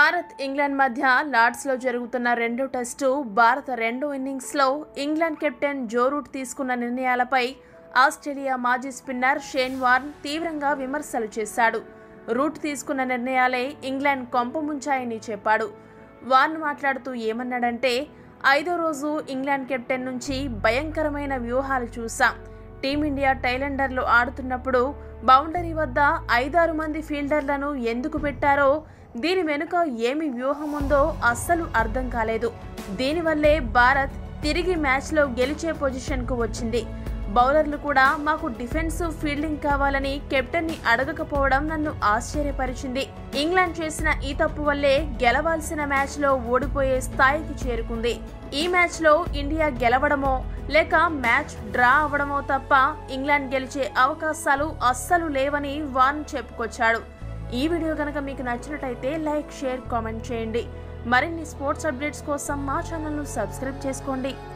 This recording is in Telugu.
భారత్ ఇంగ్లాండ్ మధ్య లార్డ్స్లో జరుగుతున్న రెండో టెస్టు భారత రెండో ఇన్నింగ్స్లో ఇంగ్లాండ్ కెప్టెన్ జో రూట్ తీసుకున్న నిర్ణయాలపై ఆస్ట్రేలియా మాజీ స్పిన్నర్ షేన్ వార్న్ తీవ్రంగా విమర్శలు చేశాడు రూట్ తీసుకున్న నిర్ణయాలే ఇంగ్లాండ్ కొంపముంచాయని చెప్పాడు వార్న్ మాట్లాడుతూ ఏమన్నాడంటే ఐదో రోజు ఇంగ్లాండ్ కెప్టెన్ నుంచి భయంకరమైన వ్యూహాలు చూసాం టీమిండియా టైలెండర్లు ఆడుతున్నప్పుడు బౌండరీ వద్ద ఐదారు మంది ఫీల్డర్లను ఎందుకు పెట్టారో దీని వెనుక ఏమి వ్యూహం ఉందో అస్సలు అర్థం కాలేదు దీనివల్లే భారత్ తిరిగి మ్యాచ్లో గెలిచే పొజిషన్కు వచ్చింది బౌలర్లు కూడా మాకు డిఫెన్సివ్ ఫీల్డింగ్ కావాలని కెప్టెన్ని అడగకపోవడం నన్ను ఆశ్చర్యపరిచింది ఇంగ్లాండ్ చేసిన ఈ తప్పు వల్లే గెలవాల్సిన మ్యాచ్లో ఓడిపోయే స్థాయికి చేరుకుంది ఈ మ్యాచ్లో ఇండియా గెలవడమో లేక మ్యాచ్ డ్రా అవడమో తప్ప ఇంగ్లాండ్ గెలిచే అవకాశాలు అస్సలు లేవని వాన్ చెప్పుకొచ్చాడు ఈ వీడియో కనుక మీకు నచ్చినట్టయితే లైక్ షేర్ కామెంట్ చేయండి మరిన్ని స్పోర్ట్స్ అప్డేట్స్ కోసం మా ఛానల్ను సబ్స్క్రైబ్ చేసుకోండి